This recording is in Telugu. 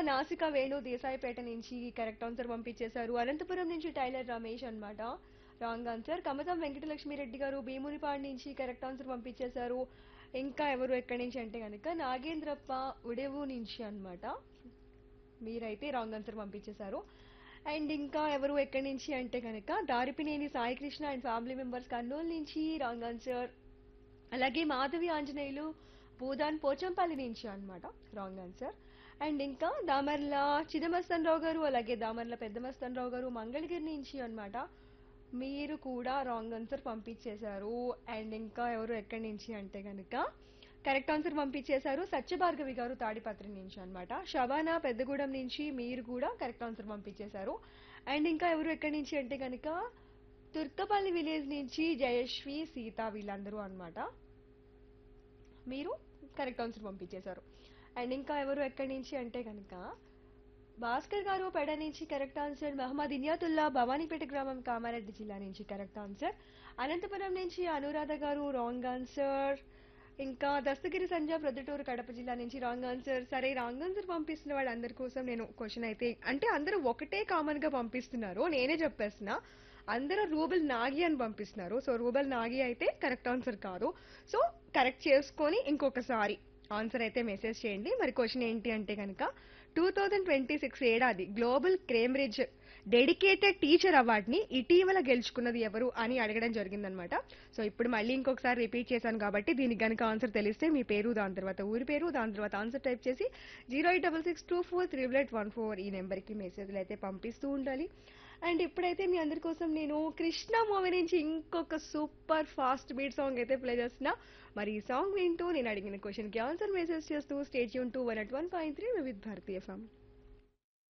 నాసిక వేణు దేశాయిపేట నుంచి కరెక్ట్ ఆన్సర్ పంపించేశారు అనంతపురం నుంచి టైలర్ రమేష్ అన్నమాట రాంగ్ ఆన్సర్ కమతం వెంకటలక్ష్మిరెడ్డి గారు భీమునిపాడు నుంచి కరెక్ట్ ఆన్సర్ పంపించేశారు ఇంకా ఎవరు ఎక్కడి నుంచి అంటే కనుక నాగేంద్రప్ప ఉడెవు నుంచి అన్నమాట మీరైతే రాంగ్ ఆన్సర్ పంపించేశారు అండ్ ఇంకా ఎవరు ఎక్కడి నుంచి అంటే కనుక Daripineni Saikrishna and family members Kurnool నుంచి రాంగ్ ఆన్సర్ అలాగే మాధవి ఆంజనేయులు భూదాన్ పోచంపల్లి నుంచి అన్నమాట రాంగ్ ఆన్సర్ అండ్ ఇంకా దామర్ల చిన్నమస్తన్ రావు గారు అలాగే దామర్ల పెద్ద మస్తన్ రావు గారు మంగళగిరి నుంచి అన్నమాట మీరు కూడా రాంగ్ ఆన్సర్ పంపించేశారు అండ్ ఇంకా ఎవరు ఎక్కడి నుంచి అంటే కనుక కరెక్ట్ ఆన్సర్ పంపించేశారు సత్యభార్గవి గారు తాడిపత్రి నుంచి అన్నమాట షబానా పెద్దగూడెం నుంచి మీరు కూడా కరెక్ట్ ఆన్సర్ పంపించేశారు అండ్ ఇంకా ఎవరు ఎక్కడి నుంచి అంటే కనుక తుర్కపల్లి విలేజ్ నుంచి జయశ్రీ సీత వీళ్ళందరూ అన్నమాట మీరు కరెక్ట్ ఆన్సర్ పంపించేశారు అండ్ ఇంకా ఎవరు ఎక్కడి నుంచి అంటే కనుక భాస్కర్ గారు పెడ నుంచి కరెక్ట్ ఆన్సర్ మహమ్మద్ ఇనియాతుల్లా భవానీపేట గ్రామం కామారెడ్డి జిల్లా నుంచి కరెక్ట్ ఆన్సర్ అనంతపురం నుంచి అనురాధ గారు రాంగ్ ఆన్సర్ ఇంకా దస్తగిరి సంజ ప్రొద్దుటూరు కడప జిల్లా నుంచి రాంగ్ ఆన్సర్ సరే రాంగ్ ఆన్సర్ పంపిస్తున్న వాళ్ళందరి కోసం నేను క్వశ్చన్ అయితే అంటే అందరూ ఒకటే కామన్ గా పంపిస్తున్నారు నేనే చెప్పేస్తున్నా అందరూ రూబల్ నాగి అని పంపిస్తున్నారు సో రూబల్ నాగి అయితే కరెక్ట్ ఆన్సర్ కాదు సో కరెక్ట్ చేసుకొని ఇంకొకసారి ఆన్సర్ అయితే మెసేజ్ చేయండి మరి క్వశ్చన్ ఏంటి అంటే కనుక టూ థౌజండ్ ట్వంటీ సిక్స్ ఏడాది గ్లోబల్ క్రేమ్రిడ్జ్ డెడికేటెడ్ టీచర్ అవార్డుని ఇటీవల గెలుచుకున్నది ఎవరు అని అడగడం జరిగిందనమాట సో ఇప్పుడు మళ్ళీ ఇంకొకసారి రిపీట్ చేశాను కాబట్టి దీనికి గనుక ఆన్సర్ తెలిస్తే మీ పేరు దాని తర్వాత ఊరి పేరు దాని తర్వాత ఆన్సర్ టైప్ చేసి zero eight double six two four triple eight one four ఈ నెంబర్కి మెసేజ్లు అయితే పంపిస్తూ ఉండాలి అండ్ ఇప్పుడైతే మీ అందరి కోసం నేను కృష్ణ మూవీ నుంచి ఇంకొక సూపర్ ఫాస్ట్ బీట్ సాంగ్ అయితే ప్లే చేస్తున్నా మరి ఈ సాంగ్ వింటూ నేను అడిగిన క్వశ్చన్కి ఆన్సర్ మెసేజ్ చేస్తూ స్టేట్ యూన్ to one at one point three with Bharatiya form